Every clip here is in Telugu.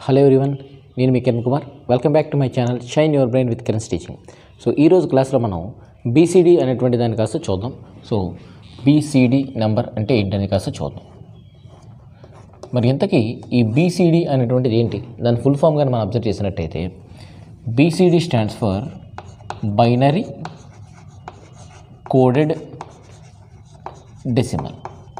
హలో ఎవ్రీవన్ నేను మీ Kiran Kumar welcome back to my channel shine your brain with Kiran teaching so ఈరోజు క్లాస్లో మనం బీసీడీ అనేటువంటి దాన్ని కాస్త చూద్దాం సో బీసీడీ నెంబర్ అంటే ఏంటని కాస్త చూద్దాం మరి ఇంతకీ ఈ బీసీడీ అనేటువంటిది ఏంటి దాని ఫుల్ ఫామ్ కానీ మనం అబ్జర్వ్ చేసినట్టయితే BCD stands for binary coded decimal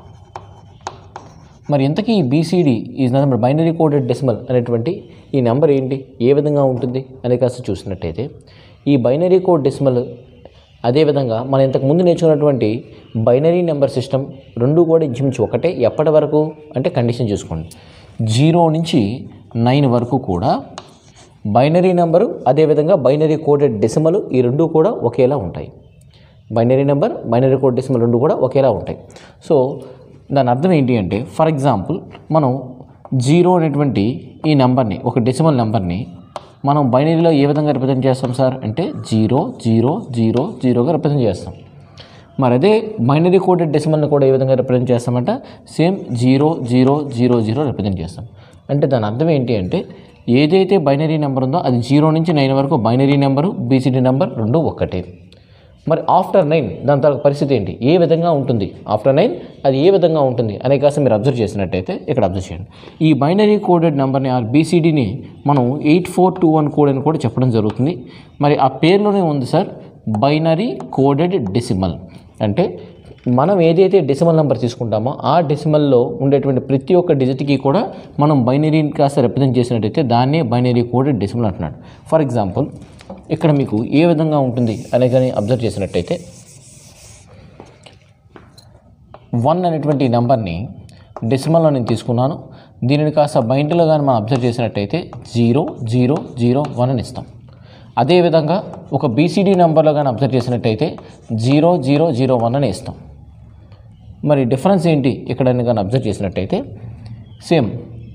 మరి ఇంతకీ ఈ BCD is number binary coded decimal అనేటువంటి ఈ నెంబర్ ఏంటి ఏ విధంగా ఉంటుంది అని కాస్త చూసినట్టయితే ఈ బైనరీ కోడ్ డెసిమల్ అదేవిధంగా మనం ఇంతకు ముందు నేర్చుకున్నటువంటి బైనరీ నెంబర్ సిస్టమ్ రెండు కూడా ఇంచుమించు ఒకటే ఎప్పటి వరకు అంటే కండిషన్ చూసుకోండి జీరో నుంచి నైన్ వరకు కూడా బైనరీ నెంబరు అదేవిధంగా బైనరీ కోడెడ్ డెసిమల్ ఈ రెండు కూడా ఒకేలా ఉంటాయి binary number binary code decimal రెండు కూడా ఒకేలా ఉంటాయి సో దాని అర్థం ఏంటి అంటే ఫర్ ఎగ్జాంపుల్ మనం జీరో అనేటువంటి ఈ నెంబర్ని ఒక డెసిమల్ నెంబర్ని మనం బైనరీలో ఏ విధంగా రిప్రజెంట్ చేస్తాం సార్ అంటే జీరో జీరో జీరో జీరోగా రిప్రజెంట్ చేస్తాం మరి అదే బైనరీ కోడెడ్ డెసిమల్ని కూడా ఏ విధంగా రిప్రజెంట్ చేస్తామంటే same zero zero zero zero represent చేస్తాం అంటే దాని అర్థం ఏంటి అంటే ఏదైతే బైనరీ నెంబర్ ఉందో అది జీరో నుంచి నైన్ వరకు బైనరీ నెంబరు బీసీడీ నెంబర్ రెండు ఒక్కటే మరి ఆఫ్టర్ నైన్ దాని తర్వాత పరిస్థితి ఏంటి ఏ విధంగా ఉంటుంది ఆఫ్టర్ నైన్ అది ఏ విధంగా ఉంటుంది అనే కాస్త మీరు అబ్జర్వ్ చేసినట్టయితే ఇక్కడ అబ్జర్వ్ చేయండి ఈ బైనరీ కోడెడ్ నెంబర్ని ఆ బీసీడీని మనం eight four two one code అని కూడా చెప్పడం జరుగుతుంది మరి ఆ పేరులోనే ఉంది సార్ బైనరీ కోడెడ్ డెసిమల్ అంటే మనం ఏదైతే డెసిమల్ నెంబర్ తీసుకుంటామో ఆ డెసిమల్లో ఉండేటువంటి ప్రతి ఒక్క డిజిట్కి కూడా మనం బైనరీని కాస్త రిప్రజెంట్ చేసినట్టయితే దాన్నే బైనరీ కోడెడ్ డెసిమల్ అంటున్నాడు ఫర్ ఎగ్జాంపుల్ ఇక్కడ మీకు ఏ విధంగా ఉంటుంది అనే కానీ అబ్జర్వ్ చేసినట్టయితే వన్ అనేటువంటి నెంబర్ని డెసిమల్లో నేను తీసుకున్నాను దీనిని కాస్త బైండ్లో కానీ మనం అబ్జర్వ్ చేసినట్టయితే జీరో జీరో జీరో వన్ అని ఇస్తాం అదేవిధంగా ఒక బీసీడీ నెంబర్లో కానీ అబ్జర్వ్ చేసినట్టయితే జీరో జీరో జీరో వన్ అని ఇస్తాం మరి డిఫరెన్స్ ఏంటి ఇక్కడ కానీ అబ్జర్వ్ చేసినట్టయితే సేమ్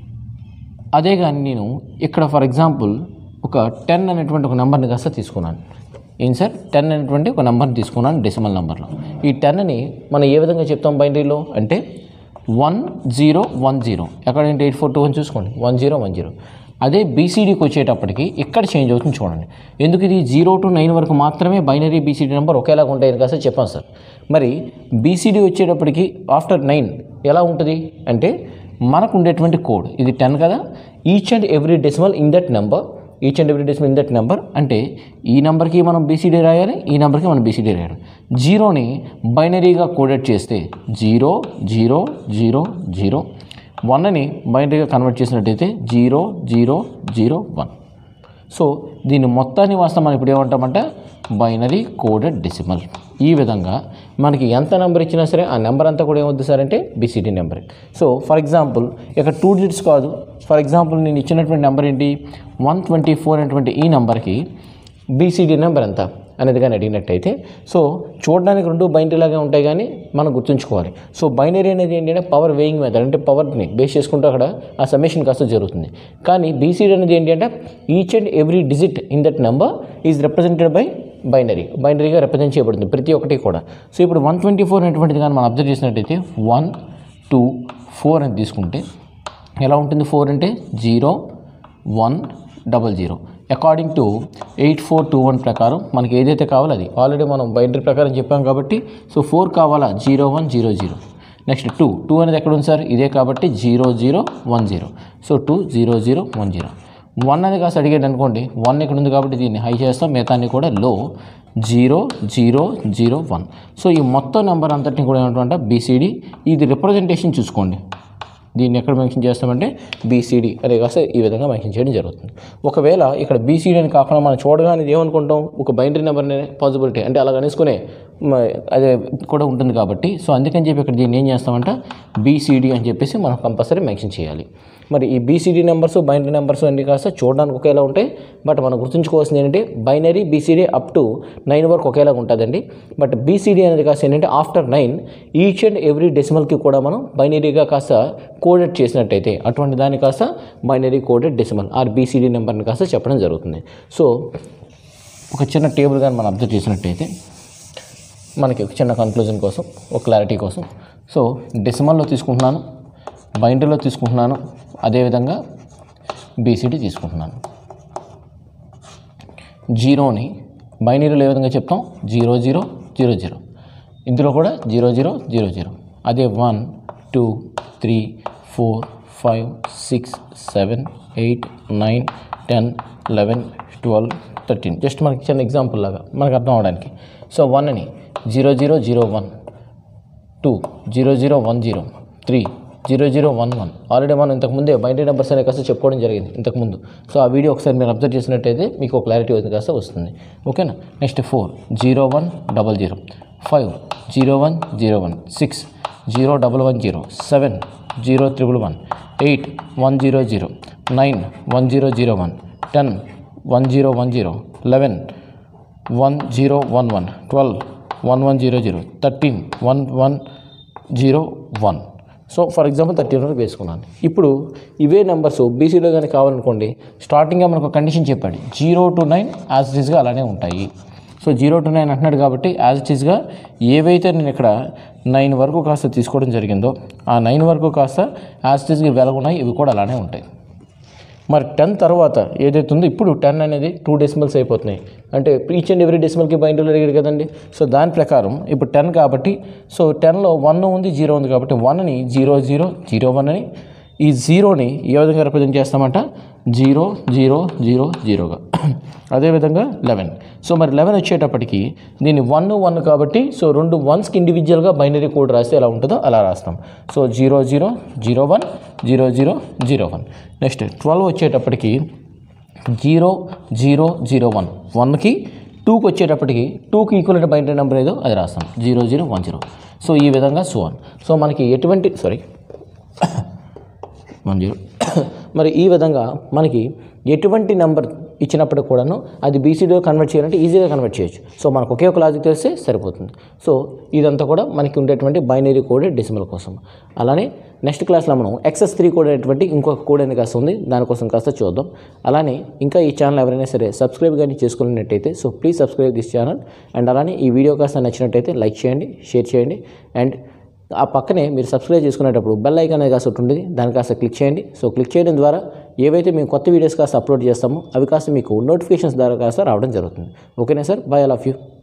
అదే కానీ నేను ఇక్కడ ఫర్ ఎగ్జాంపుల్ ఒక టెన్ అనేటువంటి ఒక నెంబర్ని కాస్త తీసుకున్నాను ఏం సార్ టెన్ అనేటువంటి ఒక నెంబర్ని తీసుకున్నాను డెసిమల్ నెంబర్లో ఈ టెన్ని మనం ఏ విధంగా చెప్తాం బైనరీలో అంటే వన్ జీరో వన్ జీరో ఎక్కడంటే ఎయిట్ ఫోర్ టూ వన్ చూసుకోండి వన్ జీరో వన్ జీరో అదే బీసీడీకి వచ్చేటప్పటికి ఇక్కడ చేంజ్ అవుతుంది చూడండి ఎందుకు ఇది జీరో టు నైన్ వరకు మాత్రమే బైనరీ బీసీడీ నెంబర్ ఒకేలాగా ఉంటాయని కాస్త చెప్పాను సార్ మరి బీసీడీ వచ్చేటప్పటికి ఆఫ్టర్ నైన్ ఎలా ఉంటుంది అంటే మనకు ఉండేటువంటి కోడ్ ఇది టెన్ కదా each and every decimal in that number each and every decimal in that number అంటే ఈ నెంబర్కి మనం బీసీడీ రాయాలి ఈ నెంబర్కి మనం బీసీడీ రాయాలి జీరోని బైనరీగా కోడెడ్ చేస్తే జీరో జీరో జీరో జీరో వన్ని బైనరీగా కన్వర్ట్ చేసినట్టయితే zero zero zero one so దీన్ని మొత్తాన్ని వాస్తవం మనం ఇప్పుడు ఏమంటామంటే బైనరీ కోడెడ్ డెసిమల్ ఈ విధంగా మనకి ఎంత నెంబర్ ఇచ్చినా సరే ఆ నెంబర్ అంతా కూడా ఏమవుతుంది సార్ అంటే BCD number so for example ఇక్కడ టూ డిజిట్స్ కాదు ఫర్ ఎగ్జాంపుల్ నేను ఇచ్చినటువంటి నెంబర్ ఏంటి వన్ ట్వంటీ ఫోర్ అనేటువంటి ఈ నెంబర్కి బీసీడీ నెంబర్ ఎంత అనేది కానీ అడిగినట్టయితే సో చూడడానికి రెండు బైనరీలాగా ఉంటాయి కానీ మనం గుర్తుంచుకోవాలి సో బైనరీ అనేది ఏంటంటే పవర్ వేయింగ్ మెథడ్ అంటే పవర్ని బేస్ చేసుకుంటూ అక్కడ ఆ సమ్మేషన్ కాస్త జరుగుతుంది కానీ బీసీడీ అనేది ఏంటి అంటే each and every digit in that number is represented by binary బైనరీగా రిప్రజెంట్ చేయబడుతుంది ప్రతి ఒక్కటి కూడా సో ఇప్పుడు వన్ ట్వంటీ ఫోర్ అనేటువంటిది కానీ మనం అబ్జర్వ్ చేసినట్టయితే వన్ టూ ఫోర్ అని తీసుకుంటే ఎలా ఉంటుంది ఫోర్ అంటే zero one double zero according to eight four two one ప్రకారం మనకి ఏదైతే కావాలో అది ఆల్రెడీ మనం బైనరీ ప్రకారం చెప్పాం కాబట్టి సో ఫోర్ కావాలా zero one zero zero next two two అనేది ఎక్కడ ఉంది సార్ ఇదే కాబట్టి zero zero one zero so two zero zero one zero one అనేది కాస్త అడిగాడు అనుకోండి వన్ ఇక్కడ ఉంది కాబట్టి దీన్ని హై చేస్తాం మిగతాన్ని కూడా లో zero zero zero one so ఈ మొత్తం నెంబర్ అంతటిని కూడా ఏమంటుంటే బీసీడీ ఇది రిప్రజెంటేషన్ చూసుకోండి దీన్ని ఎక్కడ మెన్షన్ చేస్తామంటే బీసీడీ అనే కాస్త ఈ విధంగా మెన్షన్ చేయడం జరుగుతుంది ఒకవేళ ఇక్కడ బీసీడీ అని కాకుండా మనం చూడగానే ఇది ఏమనుకుంటాం ఒక బైనరీ నెంబర్ అనే పాసిబిలిటీ అంటే అలా అనేసుకునే మ- అదే కూడా ఉంటుంది కాబట్టి సో అందుకని చెప్పి ఇక్కడ దీన్ని ఏం చేస్తామంటే బీసీడీ అని చెప్పేసి మనం కంపల్సరీ మెన్షన్ చేయాలి మరి ఈ బీసీడీ నెంబర్స్ బైనరీ నెంబర్స్ అన్ని కాస్త చూడడానికి ఒకేలా ఉంటాయి బట్ మనం గుర్తుంచుకోవాల్సింది ఏంటంటే binary BCD up to nine వరకు ఒకేలాగా ఉంటుందండి బట్ బీసీడీ అనేది కాస్త ఏంటంటే after nine each and every డెసిమల్కి కూడా మనం బైనరీగా కాస్త కోడెడ్ చేసినట్టయితే అటువంటి దాన్ని కాస్త binary coded decimal or BCD నెంబర్ని కాస్త చెప్పడం జరుగుతుంది సో ఒక చిన్న టేబుల్ కానీ మనం అబ్జర్వ్ చేసినట్టయితే మనకి ఒక చిన్న కన్క్లూజన్ కోసం ఒక క్లారిటీ కోసం సో డెసిమల్లో తీసుకుంటున్నాను బైండర్లో తీసుకుంటున్నాను అదేవిధంగా బీసీడీ తీసుకుంటున్నాను జీరోని బైనరీలో ఏ విధంగా చెప్తాం జీరో జీరో జీరో జీరో ఇందులో కూడా జీరో జీరో జీరో జీరో అదే one two three four five six seven eight nine ten eleven twelve thirteen just మనకి చిన్న ఎగ్జాంపుల్ లాగా మనకు అర్థం అవడానికి సో వన్ అని zero zero zero one two zero zero one zero three zero zero one one already మనం ఇంతకుముందే బైనరీ నెంబర్స్ అనే కాస్త చెప్పుకోవడం జరిగింది ఇంతకుముందు సో ఆ వీడియో ఒకసారి మీరు అబ్జర్వ్ చేసినట్టయితే మీకు ఒక క్లారిటీ ఉంది కాస్త వస్తుంది ఓకేనా next four zero one double zero five zero one zero one six zero double one zero seven zero triple one eight one zero zero nine one zero zero one ten one zero one zero eleven one zero one one twelve one one zero zero thirteen one one zero one so for example thirteen వరకు వేసుకున్నాను ఇప్పుడు ఇవే నెంబర్స్ బీసీలో కానీ కావాలనుకోండి స్టార్టింగ్గా మనకు ఒక కండిషన్ చెప్పాడు zero to nine as it ఈస్గా అలానే ఉంటాయి సో జీరో టు నైన్ అంటున్నాడు కాబట్టి యాజ్ ఇట్ ఈస్గా ఏవైతే నేను ఇక్కడ నైన్ వరకు కాస్త తీసుకోవడం జరిగిందో ఆ నైన్ వరకు కాస్త యాజ్ ఇట్ ఈస్గా వెలగున్నాయి ఇవి కూడా అలానే ఉంటాయి మరి టెన్ తర్వాత ఏదైతే ఉందో ఇప్పుడు టెన్ అనేది టూ డెసిమల్స్ అయిపోతున్నాయి అంటే ఈచ్ అండ్ ఎవ్రీ డెసిమల్కి బైండ్లో అడిగాడు కదండి సో దాని ప్రకారం ఇప్పుడు టెన్ కాబట్టి సో టెన్లో వన్ ఉంది జీరో ఉంది కాబట్టి వన్ని జీరో జీరో జీరో వన్ అని ఈ జీరోని ఏ విధంగా రిప్రజెంట్ చేస్తామంట జీరో జీరో జీరో జీరోగా అదేవిధంగా లెవెన్ సో మరి లెవెన్ వచ్చేటప్పటికి దీన్ని వన్ వన్ కాబట్టి సో రెండు వన్స్కి ఇండివిజువల్గా బైనరీ కోడ్ రాస్తే ఎలా ఉంటుందో అలా రాస్తాం so zero zero zero one zero zero zero one next twelve వచ్చేటప్పటికి జీరో జీరో జీరో వన్ వన్కి టూకి వచ్చేటప్పటికి టూకి ఈక్వల్ బైనరీ నెంబర్ ఏదో అది రాస్తాం zero zero one zero so ఈ విధంగా సో వన్ సో మనకి ఎటువంటి సారీ వన్ జీరో మరి ఈ విధంగా మనకి ఎటువంటి నెంబర్ ఇచ్చినప్పుడు కూడాను అది బీసీడీలో కన్వర్ట్ చేయాలంటే ఈజీగా కన్వర్ట్ చేయొచ్చు సో మనకు ఒకే ఒక లాజిక్ తెలిస్తే సరిపోతుంది సో ఇదంతా కూడా మనకి ఉండేటువంటి బైనరీ కోడ్ డెసిమల్ కోసం అలానే నెక్స్ట్ క్లాస్లో మనం ఎక్సెస్ త్రీ కోడ్ అనేటువంటి ఇంకొక కోడ్ అనేది కాస్త ఉంది దానికోసం కాస్త చూద్దాం అలానే ఇంకా ఈ ఛానల్ ఎవరైనా సరే సబ్స్క్రైబ్ కానీ చేసుకున్నట్టయితే so please subscribe this channel and అలానే ఈ వీడియో కాస్త నచ్చినట్టయితే లైక్ చేయండి షేర్ చేయండి అండ్ ఆ పక్కనే మీరు సబ్స్క్రైబ్ చేసుకునేటప్పుడు బెల్ ఐకాన్ అనేది కాస్త ఉంటుంది దాన్ని కాస్త క్లిక్ చేయండి సో క్లిక్ చేయడం ద్వారా ఏవైతే మేము కొత్త వీడియోస్ కాస్త అప్లోడ్ చేస్తామో అవి కాస్త మీకు నోటిఫికేషన్స్ ద్వారా కాస్త రావడం జరుగుతుంది ఓకేనా sir bye all of you